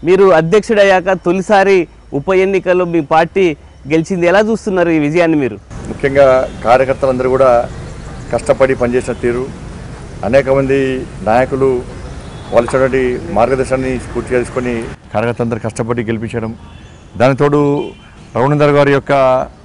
మీరు అధ్యక్షుడయ్యాక తొలిసారి ఉప ఎన్నికల్లో మీ పార్టీ గెలిచింది ఎలా చూస్తున్నారు ఈ విజయాన్ని మీరు ముఖ్యంగా కార్యకర్తలందరూ కూడా కష్టపడి పనిచేసిన తీరు అనేక మంది నాయకులు వాళ్ళు ఇచ్చినటువంటి మార్గదర్శనాన్ని స్ఫూర్తిగా తీసుకొని కార్యకర్తలందరూ కష్టపడి గెలిపించడం దాని తోడు రఘునందర్ గారి యొక్క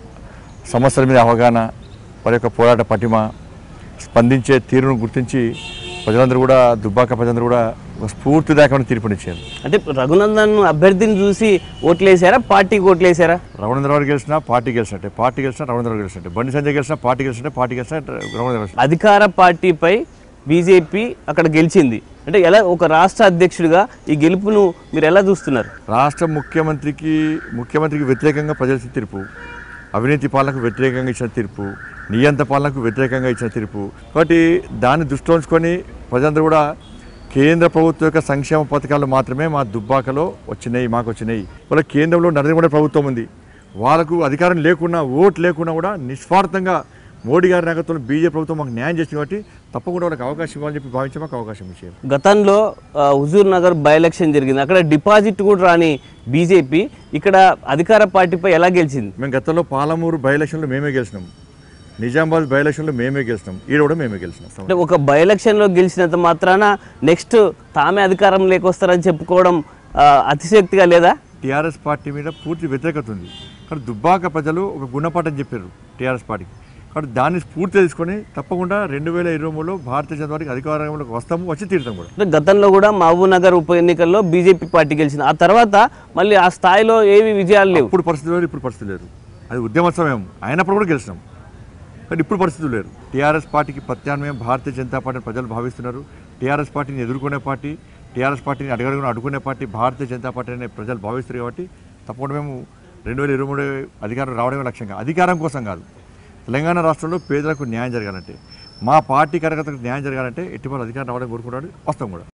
సమస్యల మీద అవగాహన వారి యొక్క పోరాట పటిమ స్పందించే తీరును గుర్తించి ప్రజలందరూ కూడా దుబ్బాక ప్రజలందరూ కూడా ఒక స్ఫూర్తిదాయకమైన తీర్పునిచ్చారు అంటే రఘునందన్ అభ్యర్థిని చూసి ఓట్లేసారా పార్టీకి ఓట్లేసారా రఘునందర్ గారు గెలిచినా పార్టీ గెలిచినట్టే పార్టీ గెలిచినా రఘునందర్ గారు గెలిచినట్టే బండి సంజయ్ గెలిచినా పార్టీ గెలిచినట్టే పార్టీ గెలిచినా రఘునందర్ గెలిచినట్టే అధికార పార్టీపై బీజేపీ అక్కడ గెలిచింది అంటే ఎలా ఒక రాష్ట్ర అధ్యక్షుడిగా ఈ గెలుపును మీరు ఎలా చూస్తున్నారు రాష్ట్ర ముఖ్యమంత్రికి ముఖ్యమంత్రికి వ్యతిరేకంగా ప్రజల ఇచ్చిన తీర్పు అవినీతి పాలనకు వ్యతిరేకంగా ఇచ్చిన తీర్పు నియంత పాలనకు వ్యతిరేకంగా ఇచ్చిన తీర్పు కాబట్టి దాన్ని దృష్టిలో ఉంచుకొని ప్రజలందరూ కూడా కేంద్ర ప్రభుత్వం యొక్క సంక్షేమ పథకాలు మాత్రమే మా దుబ్బాకలో వచ్చినాయి మాకు వచ్చినాయి వాళ్ళ కేంద్రంలో నరేంద్ర మోడీ ప్రభుత్వం ఉంది వాళ్ళకు అధికారం లేకున్నా ఓటు లేకున్నా కూడా నిస్వార్థంగా మోడీ గారి నాయకత్వంలో బీజేపీ ప్రభుత్వం మాకు న్యాయం చేసింది కాబట్టి తప్పకుండా వాళ్ళకి అవకాశం ఇవ్వాలని చెప్పి భావించి మాకు అవకాశం ఇచ్చారు గతంలో ఆ, హుజూర్ నగర్ బై ఎలక్షన్ జరిగింది అక్కడ డిపాజిట్ కూడా రాని బీజేపీ ఇక్కడ అధికార పార్టీపై ఎలా గెలిచింది మేము గతంలో పాలమూరు బై ఎలక్షన్లో మేమే గెలిచినాం నిజామాబాద్ బై ఎలక్షన్లో మేమే గెలిచినాం ఈడ కూడా మేమే గెలిచినాం అంటే ఒక బై ఎలక్షన్లో గెలిచినంత మాత్రాన నెక్స్ట్ తామే అధికారం లేకొస్తారని చెప్పుకోవడం ఆ, అతిశయోక్తిగా లేదా టీఆర్ఎస్ పార్టీ మీద పూర్తి వ్యతిరేకత ఉంది కానీ దుబ్బాక ప్రజలు ఒక గుణపాఠం చెప్పారు టీఆర్ఎస్ పార్టీకి కాబట్టి దాన్ని స్ఫూర్తి తీసుకొని తప్పకుండా రెండు వేల ఇరవై మూడులో భారతీయ జనతా పార్టీకి అధికారంలోకి వస్తాము వచ్చి తీరుతాం కూడా అంటే గతంలో కూడా మహబూబ్ నగర్ ఉప ఎన్నికల్లో బీజేపీ పార్టీ గెలిచింది ఆ తర్వాత మళ్ళీ ఆ స్థాయిలో ఏవి విజయాలు లేవు ఇప్పుడు పరిస్థితి లేదు ఇప్పుడు పరిస్థితి లేదు అది ఉద్యమ సమయం అయినప్పుడు కూడా గెలిచినాం కానీ ఇప్పుడు పరిస్థితులు లేరు టీఆర్ఎస్ పార్టీకి ప్రత్యామ్నాయం భారతీయ జనతా పార్టీని ప్రజలు భావిస్తున్నారు టీఆర్ఎస్ పార్టీని ఎదుర్కొనే పార్టీ టీఆర్ఎస్ పార్టీని అడగడుగున అడ్డుకునే పార్టీ భారతీయ జనతా పార్టీ అనే ప్రజలు భావిస్తారు కాబట్టి తప్పకుండా మేము రెండు వేల ఇరవై మూడు అధికారం రావడమే లక్ష్యంగా అధికారం కోసం కాదు తెలంగాణ రాష్ట్రంలో పేదలకు న్యాయం జరగాలంటే మా పార్టీ కార్యకర్తలకు న్యాయం జరగాలంటే ఎట్టి వాళ్ళు అధికారం రావడం కోరుకుంటాడు వస్తాం కూడా